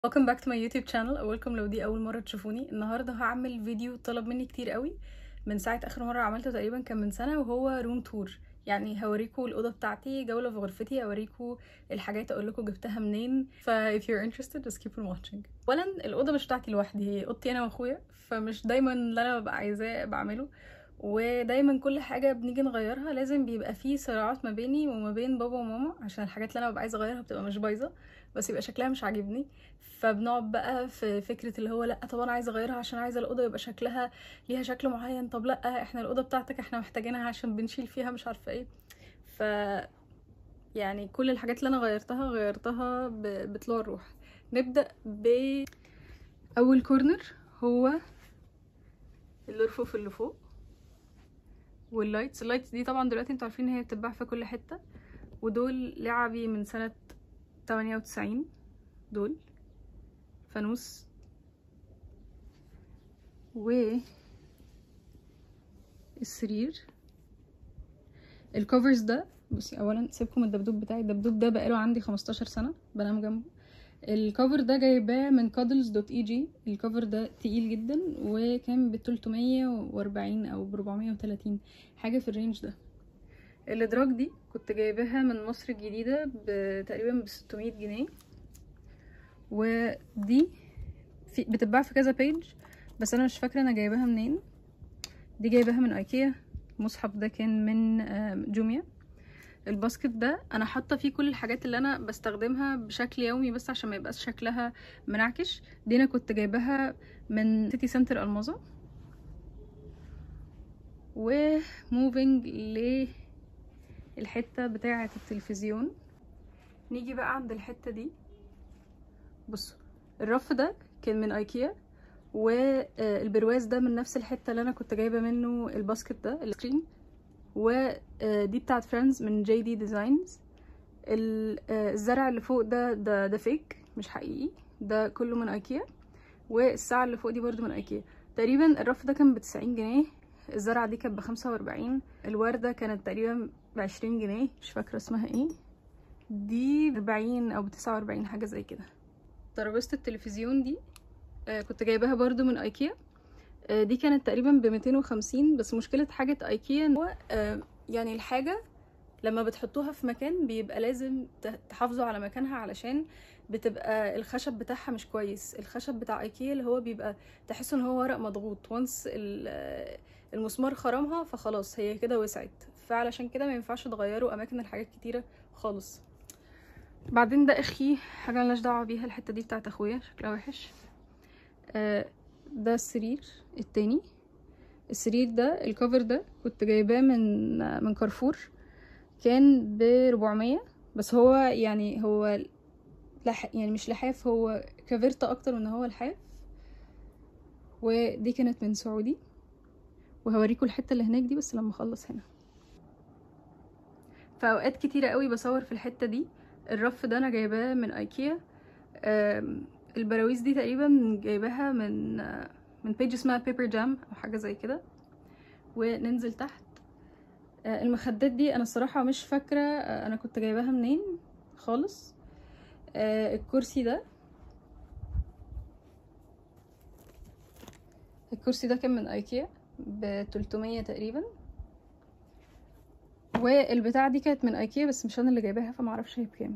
welcome back to my youtube channel اولكم لو دي اول مره تشوفوني النهارده هعمل فيديو طلب مني كتير قوي من ساعه اخر مره عملته تقريبا كان من سنه وهو روم تور يعني هوريكم الاوضه بتاعتي جوله في غرفتي اوريكم الحاجات اقول لكم جبتها منين ف if you're interested just keep on watching اولا الاوضه مش بتاعتي لوحدي هي اوضتي انا واخويا فمش دايما اللي انا ببقى عايزاه بعمله ودايما كل حاجه بنيجي نغيرها لازم بيبقى فيه صراعات ما بيني وما بين بابا وماما عشان الحاجات اللي انا ببقى عايزه اغيرها بتبقى مش بايظه بس يبقى شكلها مش عاجبني فبنقعد بقى في فكره اللي هو لا طب انا عايزه اغيرها عشان عايزه الاوضه يبقى شكلها ليها شكل معين طب لا احنا الاوضه بتاعتك احنا محتاجينها عشان بنشيل فيها مش عارفه ايه ف يعني كل الحاجات اللي انا غيرتها غيرتها ب- بطلوع الروح نبدا ب اول كورنر هو الرفوف اللي فوق واللايتس اللايتس دي طبعا دلوقتي انتوا عارفين ان هي بتتباع في كل حته ودول لعبي من سنه 98 دول فانوس و السرير الكوفرز ده بصي اولا سيبكم الدبدوب بتاعي الدبدوب ده بقاله عندي 15 سنه بنام جنبه الكفر ده جايباه من كادلز دوت اي جي الكفر ده تقيل جدا وكان ب 340 او ب 430 حاجه في الرينج ده الادراج دي كنت جايباها من مصر الجديده تقريبا ب 600 جنيه ودي في بتتباع في كذا بيج بس انا مش فاكره انا جايباها منين دي جايباها من ايكيا المصحف ده كان من جوميا الباسكت ده انا حاطه فيه كل الحاجات اللي انا بستخدمها بشكل يومي بس عشان ما يبقاش شكلها منعكش دي انا كنت جايباها من سيتي سنتر الماظة وموفينج للحته بتاعه التلفزيون نيجي بقى عند الحته دي بصوا الرف ده كان من ايكيا والبرواز ده من نفس الحته اللي انا كنت جايبه منه الباسكت ده السكرين ودي بتاعت فريندز من جي دي ديزاينز الزرع اللي فوق ده ده ده فيك مش حقيقي ده كله من ايكيا والساعه اللي فوق دي برضو من ايكيا تقريبا الرف ده كان بتسعين جنيه الزرعه دي كانت بخمسة واربعين الورده كانت تقريبا بعشرين جنيه مش فاكره اسمها ايه دي اربعين او بتسعة واربعين حاجه زي كده ترابيزه التلفزيون دي آه كنت جايباها برضو من ايكيا آه دي كانت تقريبا ب 250 بس مشكله حاجه ايكيا ان هو آه يعني الحاجه لما بتحطوها في مكان بيبقى لازم تحافظوا على مكانها علشان بتبقى الخشب بتاعها مش كويس الخشب بتاع ايكيا اللي هو بيبقى تحسوا ان هو ورق مضغوط وانس المسمار خرمها فخلاص هي كده وسعت فعلشان كده ما ينفعش تغيروا اماكن الحاجات كتيره خالص بعدين ده اخي حاجه ملناش دعوه بيها الحته دي بتاعت اخويا شكلها وحش آه ده السرير التاني السرير ده الكفر ده كنت جايباه من من كارفور كان ب 400 بس هو يعني هو لح يعني مش لحاف هو كافيرتا اكتر من هو لحاف ودي كانت من سعودي وهوريكم الحته اللي هناك دي بس لما اخلص هنا في اوقات كتيره قوي بصور في الحته دي الرف ده انا جايباه من ايكيا البراويز دي تقريبا جايباها من من بيج اسمها بيبر جام او حاجه زي كده وننزل تحت المخدات دي انا الصراحه مش فاكره انا كنت جايباها منين خالص الكرسي ده الكرسي ده كان من ايكيا ب 300 تقريبا والبتاعه دي كانت من ايكيا بس مش انا اللي جايباها فمعرفش هي بكام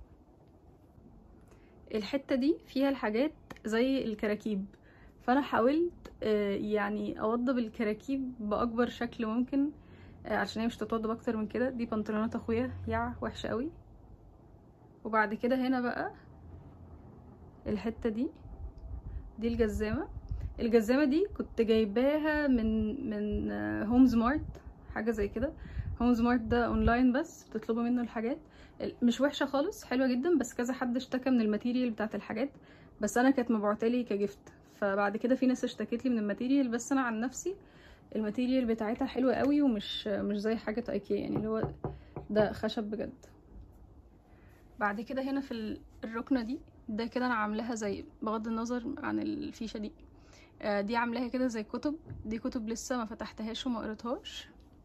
الحته دي فيها الحاجات زي الكراكيب فانا حاولت يعني اوضب الكراكيب باكبر شكل ممكن عشان هي مش تتوضب اكتر من كده دي بنطلونات اخويا يع وحشه قوي وبعد كده هنا بقى الحته دي دي الجزامه الجزامه دي كنت جايباها من من هوم سمارت حاجه زي كده هوم سمارت ده اونلاين بس بتطلبوا منه الحاجات مش وحشه خالص حلوه جدا بس كذا حد اشتكى من الماتيريال بتاعت الحاجات بس انا كانت مبعوتالي كجفت فبعد كده في ناس اشتكت لي من الماتيريال بس انا عن نفسي الماتيريال بتاعتها حلوه قوي ومش مش زي حاجه ايكيا يعني اللي هو ده خشب بجد بعد كده هنا في الركنه دي ده كده انا عاملاها زي بغض النظر عن الفيشه دي دي عاملاها كده زي كتب دي كتب لسه ما فتحتهاش وما قريتهاش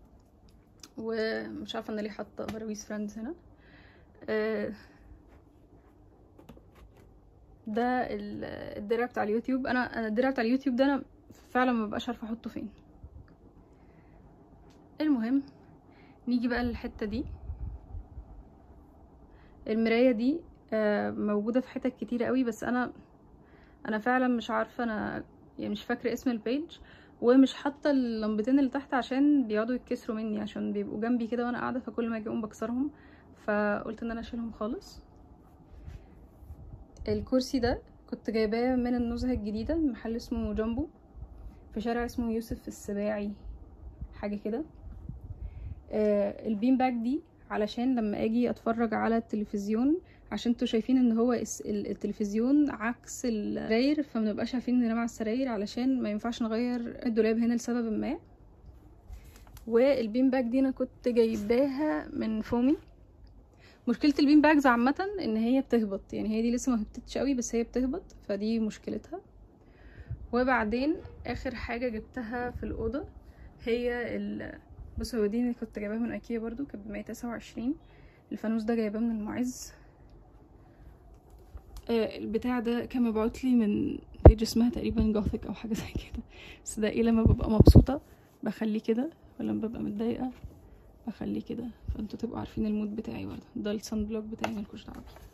ومش عارفه انا ليه حاطه براويز فريندز هنا آه، ده ال- الدرع بتاع اليوتيوب انا انا الدرع بتاع اليوتيوب ده انا فعلا ما ببقاش عارفه احطه فين المهم نيجي بقى للحته دي المرايه دي آه، موجوده في حتت كتير قوي بس انا انا فعلا مش عارفه انا يعني مش فاكره اسم البيج ومش حاطه اللمبتين اللي تحت عشان بيقعدوا يتكسروا مني عشان بيبقوا جنبي كده وانا قاعده فكل ما اجي اقوم بكسرهم فقلت ان انا اشيلهم خالص الكرسي ده كنت جايباه من النزهه الجديده من محل اسمه جامبو في شارع اسمه يوسف السباعي حاجه كده آه البين باك دي علشان لما اجي اتفرج على التلفزيون عشان انتوا شايفين ان هو الس- ال- التلفزيون عكس السراير فمنبقاش عارفين ننام على السراير علشان ما ينفعش نغير الدولاب هنا لسبب ما والبين باك دي انا كنت جايباها من فومي مشكلة البين باجز عامة ان هي بتهبط يعني هي دي لسه ما هبطتش قوي بس هي بتهبط فدي مشكلتها وبعدين اخر حاجة جبتها في الأوضة هي ال بصوا هو دي اللي كنت جايباها من ايكيا برضو كانت بمية تسعة وعشرين الفانوس ده جايباه من المعز آه، البتاع ده كان مبعوت لي من بيج اسمها تقريبا جوثيك او حاجه زي كده بس ده ايه لما ببقى مبسوطه بخليه كده ولما ببقى متضايقه بخليه كده فانتوا تبقوا عارفين المود بتاعي برضه ده الصن بلوك بتاعي ملكوش دعوه بيه.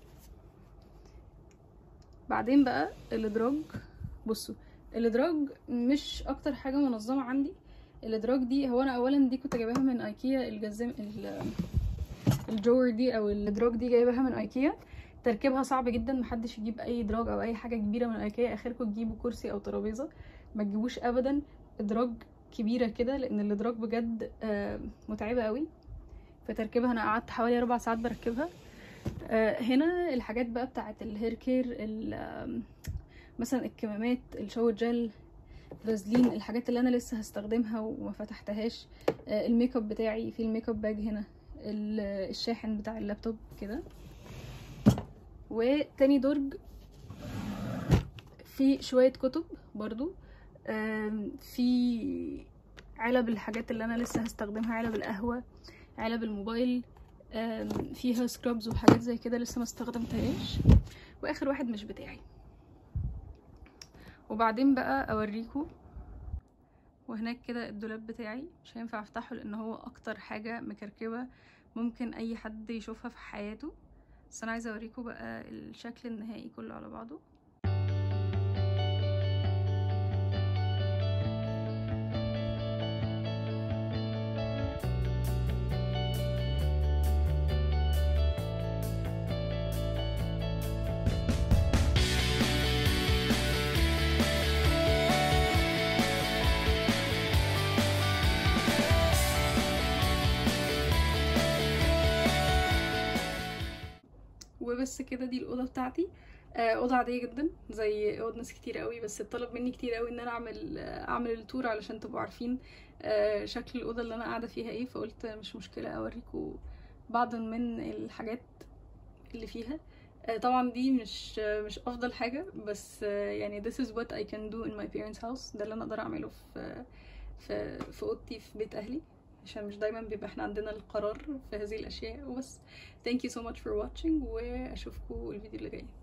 بعدين بقى الادراج بصوا الادراج مش اكتر حاجه منظمه عندي الادراج دي هو انا اولا دي كنت جايباها من ايكيا الجزام ال- الجور دي او الادراج دي جايباها من ايكيا تركيبها صعب جدا محدش يجيب اي دراج او اي حاجه كبيره من ايكيا اخركم تجيبوا كرسي او ترابيزه ما تجيبوش ابدا ادراج كبيره كده لان الادراج بجد آه، متعبه قوي في تركيبها انا قعدت حوالي اربع ساعات بركبها آه، هنا الحاجات بقى بتاعه الهير كير ال- آم، مثلا الكمامات الشاور جel فازلين الحاجات اللي انا لسه هستخدمها وما فتحتهاش آه، الميك اب بتاعي في الميك اب باج هنا ال- الشاحن بتاع اللابتوب كده وتاني درج في شوية كتب برضو آم، في علب الحاجات اللي انا لسه هستخدمها علب القهوة علب الموبايل آم، فيها سكرابز وحاجات زي كده لسه ما استخدمتهاش واخر واحد مش بتاعي وبعدين بقى اوريكم وهناك كده الدولاب بتاعي مش هينفع افتحه لان هو اكتر حاجة مكركبة ممكن اي حد يشوفها في حياته بس انا عايزه اوريكم بقى الشكل النهائي كله على بعضه وبس كده دي الاوضه بتاعتي آه، اوضه عاديه جدا زي اوض ناس كتير قوي بس اتطلب مني كتير قوي ان انا اعمل آه، اعمل التور علشان تبقوا عارفين آه، شكل الاوضه اللي انا قاعده فيها ايه فقلت مش مشكله اوريكم بعض من الحاجات اللي فيها آه، طبعا دي مش آه، مش افضل حاجه بس آه، يعني this is what I can do in my parents house ده اللي انا اقدر اعمله في في في اوضتي في بيت اهلي عشان مش دايما بيبقى احنا عندنا القرار في هذه الاشياء وبس thank you so much for watching واشوفكم الفيديو اللي جاي